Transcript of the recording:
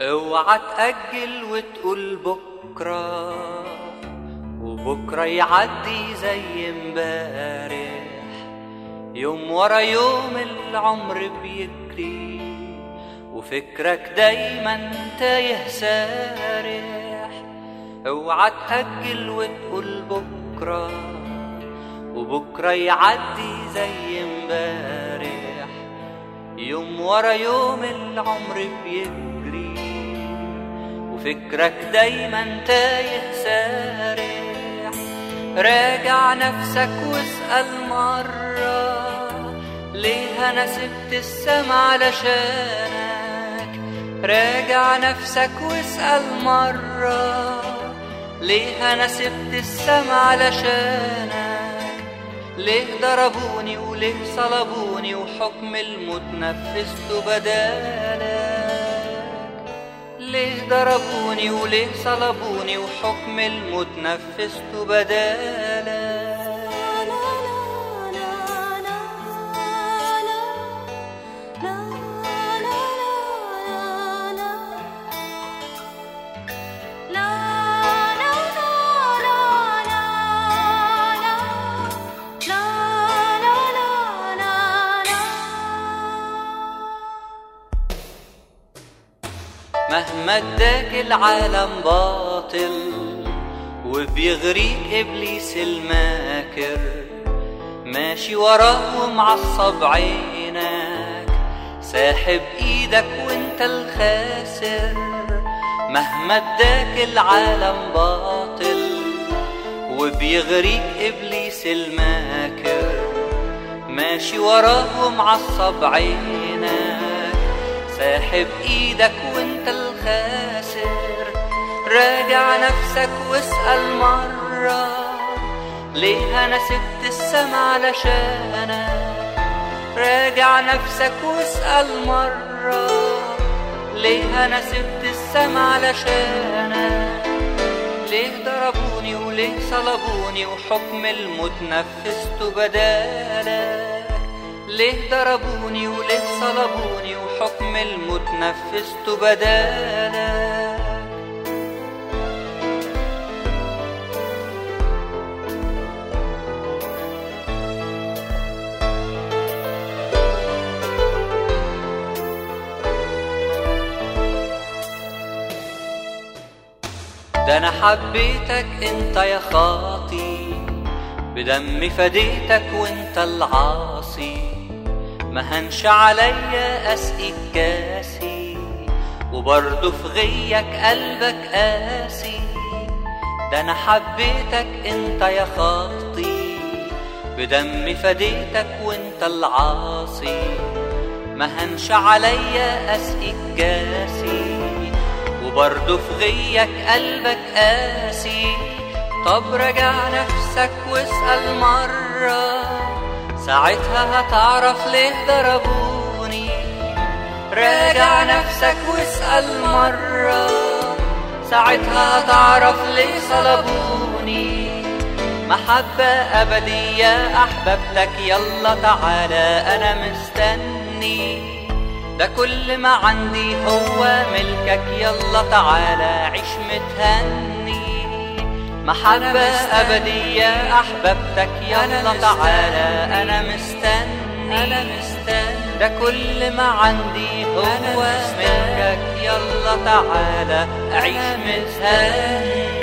اوعى تأجل وتقول بكرة وبكرة يعدي زي امبارح يوم ورا يوم العمر بيجري وفكرك دايما تايه سارح اوعى تأجل وتقول بكرة وبكرة يعدي زي امبارح يوم ورا يوم العمر بيجري وفكرك دايما تايه سارح راجع نفسك واسأل مرة ليه أنا سبت السما علشانك راجع نفسك واسأل مرة ليه أنا سبت السما علشانك ليه ضربوني وليه صلبوني وحكم الموت نفذته بدالك ليه ضربوني وليه صلبوني وحكم الموت نفذته بدالك مهما اداك العالم باطل وبيغريك ابليس الماكر ماشي وراه ومعصب عينك ساحب ايدك وانت الخاسر مهما اداك العالم باطل وبيغريك ابليس الماكر ماشي وراه ومعصب عينك ساحب ايدك وانت الخاسر راجع نفسك واسأل مرة ليه انا سبت السما علشانك راجع نفسك واسأل مرة ليه انا سبت السما علشانك ليه ضربوني وليه صلبوني وحكم الموت نفذته بدالك ليه ضربوني وليه صلبوني وحكم الموت نفذته بدالك ده انا حبيتك انت يا خاطي بدمي فديتك وانت العاصي ما هنش عليا اسقيك كاسي وبرضه في غيك قلبك قاسي ده انا حبيتك انت يا خاطي بدمي فديتك وانت العاصي ما هنش عليا اسقيك كاسي وبرضه في غيك قلبك قاسي طب رجع نفسك واسأل مرة ساعتها هتعرف ليه ضربوني راجع نفسك واسأل مرة ساعتها هتعرف ليه صلبوني محبة أبدية أحببتك يلا تعالى أنا مستني ده كل ما عندي هو ملكك يلا تعالى عيش متهني محبة أبدية أحببتك يلا تعالى أنا مستني أنا مستني ده كل ما عندي هو ملكك يلا تعالى عيش متهني